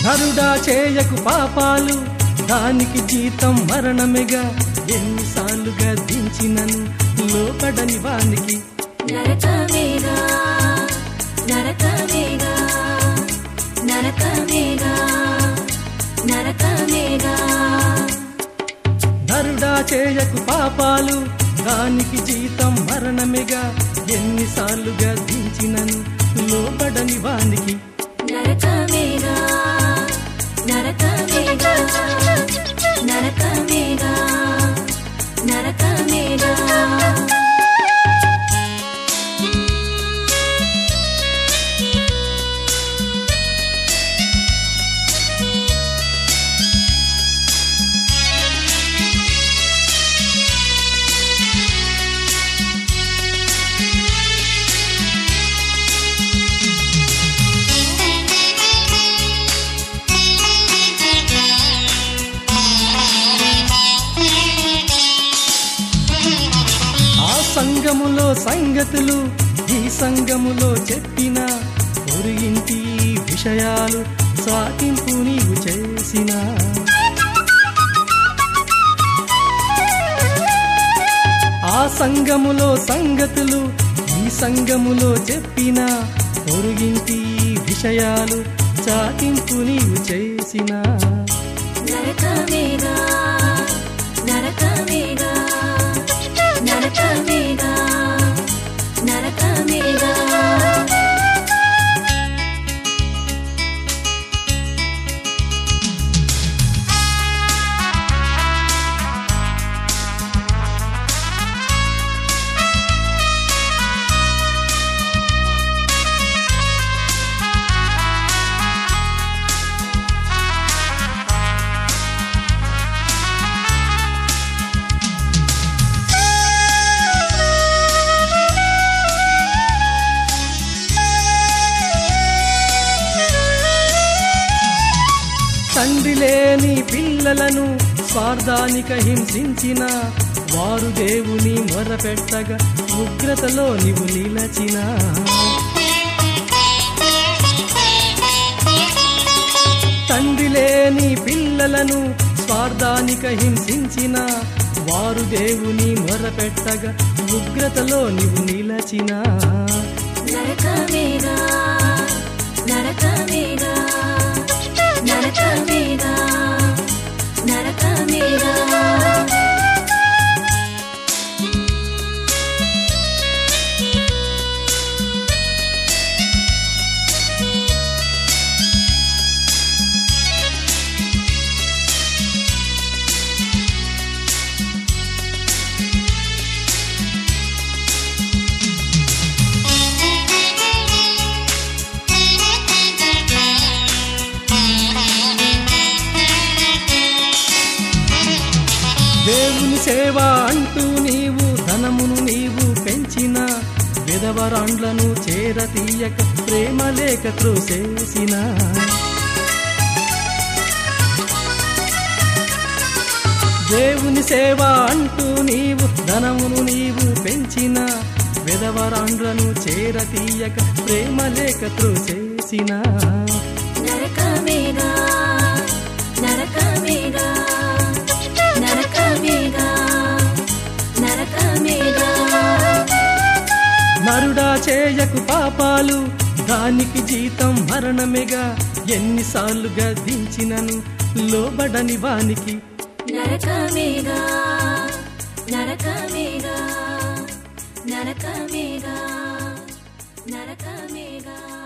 నరుడా చేయకు పాపాలు దానికి జీతం మరణమేగా ఎన్నిసార్లుగా దించినను లోపడని వానికి నరకమేగా నరకమేగా నరకమేగా నరకమేగా నరుడా చేయకు పాపాలు దానికి జీతం మరణమేగా ఎన్నిసార్లుగా దించినను లోబడని వానికి నరకమేగా నరకమేగా నరకమేగా నరకమేగా ఆ సంఘములో సంగతులు ఈ సంఘములో చెప్పిన పొరుగింటి విషయాలు సాటింపు నీవు చేసిన ఆ సంఘములో సంగతులు ఈ సంఘములో చెప్పిన పొరుగింటి విషయాలు చాటింపు నీవు చేసిన నరకమేగా నరకమేగా నరకమేగా నరకమేగా తండ్రి లేని పిల్లలను స్వార్థానిక హింసించిన వారు దేవుని మొరపెట్టగా ఉగ్రతలో నీవు నిలచిన తండ్రి లేని పిల్లలను స్వార్థానిక హింసించిన వారు దేవుని మొరపెట్టగా ఉగ్రతలో నీవు నిలచిన నరకమేగా నరకమేగా నరకమేగా నరకమేగా దేవుని సేవ అంటూ నీవు ధనమును నీవు పెంచిన విధవరాండ్లను చేరతీయక ప్రేమ లేక త్రోసేసిన దేవుని సేవ అంటూ నీవు ధనమును నీవు పెంచిన విధవరాండ్లను చేరతీయక ప్రేమ లేక త్రోసేసిన నరకమేగా నరకమేగా నరకమేగా నరకమేగా నరుడా చేయకు పాపాలు దానికి జీతం మరణమేగా ఎన్నిసార్లుగా దించినను లోబడని వానికి నరకమేగా నరకమేగా నరకమేగా నరకమేగా